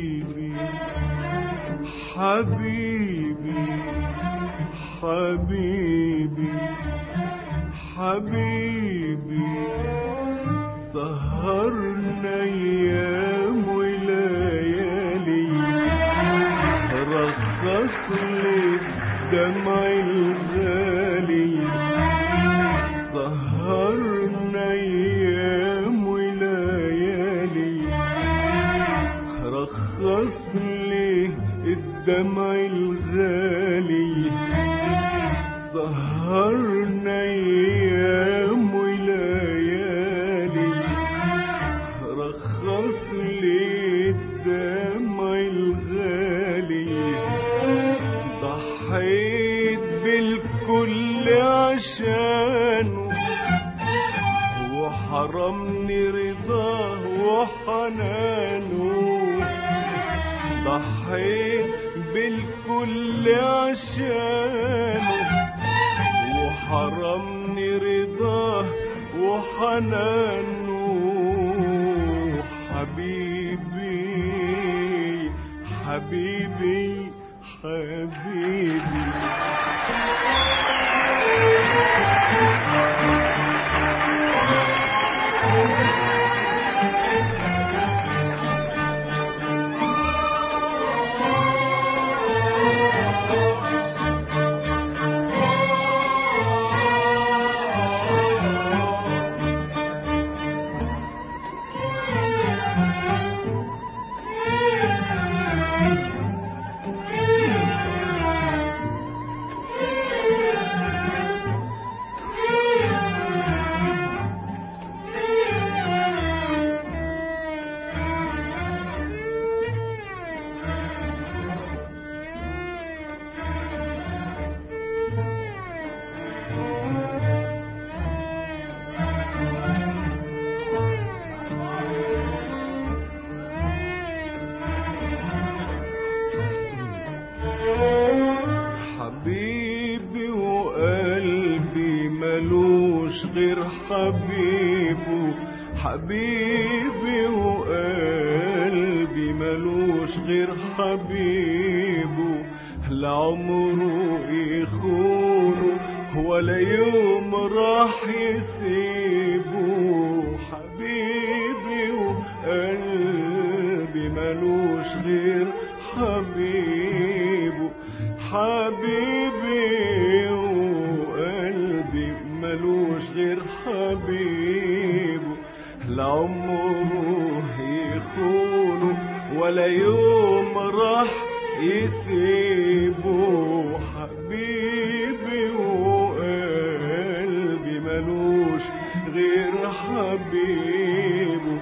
حبيبي حبيبي حبيبي حبيبي سهرنا ايام وليالي رخص لي دمع الغالي سهرنا ايام وليالي رخص لي الدمع الغالي سهرنا ايام وليالي رخص لي الدمع الغالي ضحيت بالكل عشانه وحرمني رضاه وحنانه ضحيت بالكل عشانه وحرمني رضاه وحنانه حبيبي حبيبي حبيبي حبيبي وقلبي ملوش غير حبيبه حبيبي وقلبي ملوش غير حبيبه لعمره يخونه ولا يوم راح يسيبه حبيبي وقلبي ملوش غير حبيبه حبيبي وقلبي ملوش غير حبيبه لعمره يخونه ولا يوم راح يسيبه حبيبي وقلبي ملوش غير حبيبه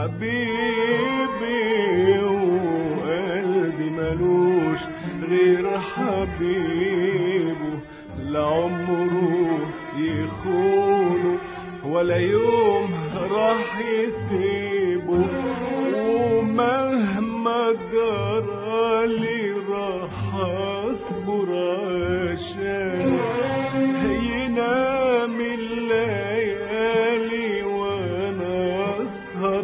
حبيبي وقلبي ملوش غير حبيبه لعمره يخونه ولا يوم راح يسيبه ومهما جرى لي راح اصبر عشانه ينام الليالي وانا اسهر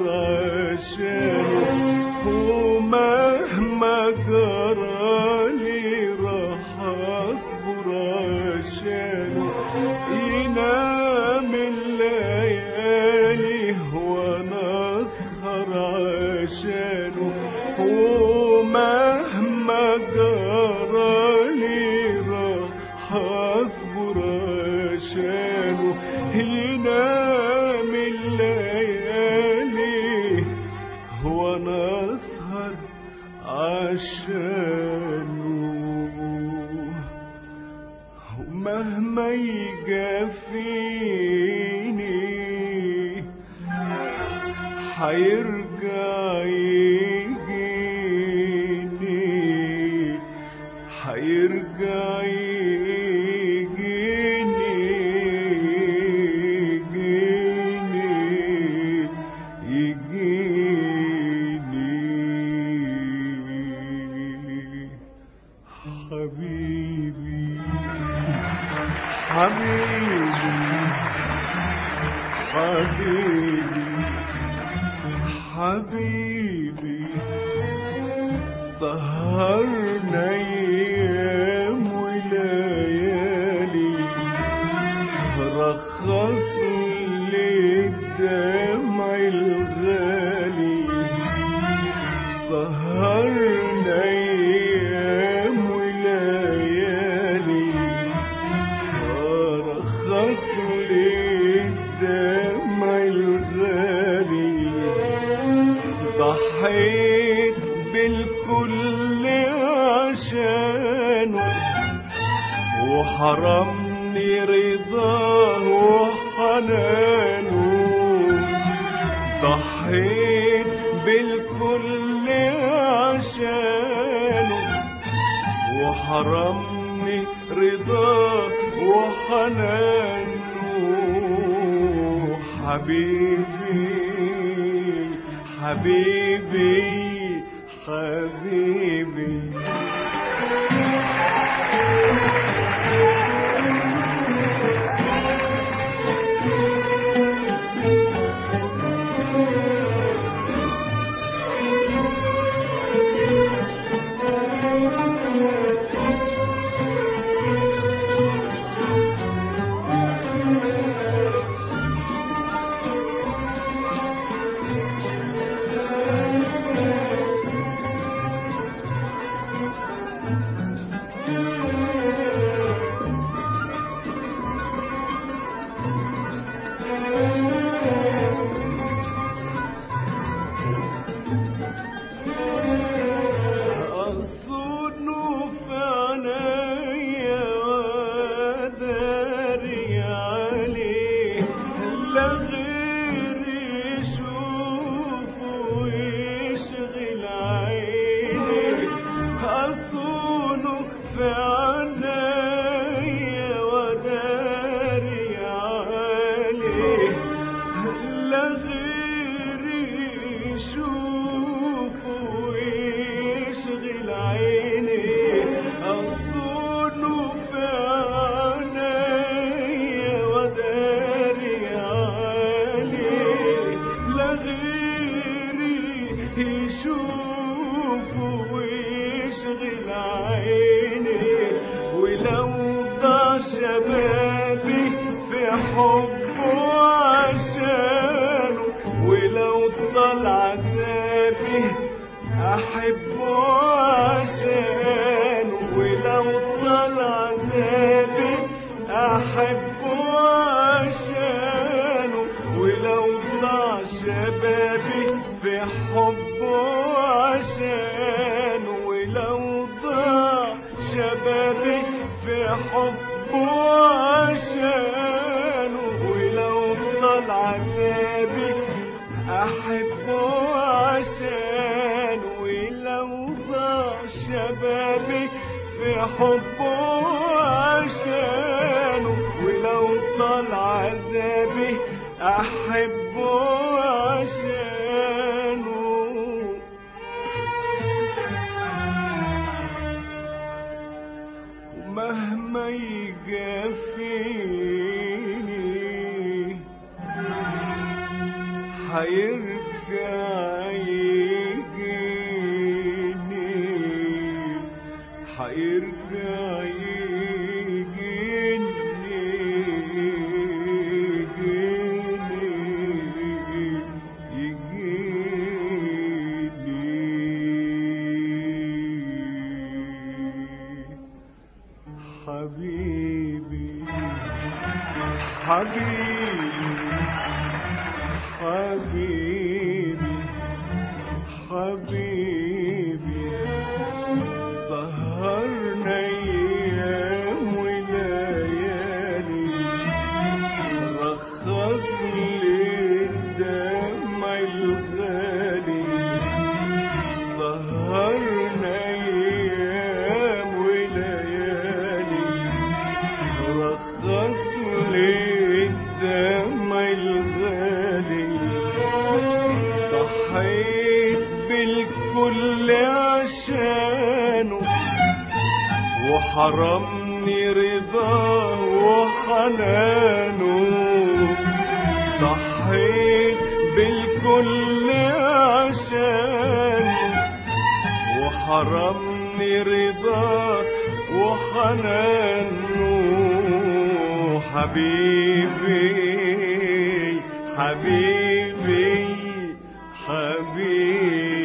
عشانه ومهما جرى لي راح اصبر عشانه ينام الليالي وانا اسهر عشانه ومهما جرى لي راح اصبر عشانه ينام الليالي وانا اسهر عشانه ومهما يجافيني حيرجع يجيني حيرجع يجيني يجيني يجيني حبيبي حبيبي حبيبي حبيبي سهرنا ايام وليالي رخص لي الدمع الغالي سهرنا ايام وليالي رخص لي الدمع الغالي ضحيت بالكل عشانه وحرمني رضاه وحنانه ضحيت بالكل عشانه وحرمني رضاه وحنانه حبيبي حبيبي حبيبي أصون في عنايا وداري عليه لا غير يشوف ويشغل عيني أصون في عنايا وداري عليه لا غير يشوف ويشغل عيني أصون في عيني وداري عليه لا غيري يشوف ويشغل عيني ولو ضاع شبابي في حبه عشانه ولو طال عذابي أحبه عشانه ولو طال عذابي أحبه عشانه ولو ضاع شبابي في حبه عشانه ولو ضاع شبابي في حبه عشانه ولو طال عذابي أحبه عشان ولو ضاع شبابي في حبه عشانه ولو طال عذابي أحبه عشانه ومهما يجافيني حيرجع يجيني حيرجع يجيني يجيني يجيني حبيبي حبيبي حبيبي حبيبي سهرنا ايام وليالي رخص لي الدمع الغالي سهرنا ايام وليالي رخص لي الدمع الغالي ضحيت بالكل عشانه وحرمني رضاه وحنانه ضحيت بالكل عشانه حرمني رضاه وحنانه حبيبي حبيبي حبيبي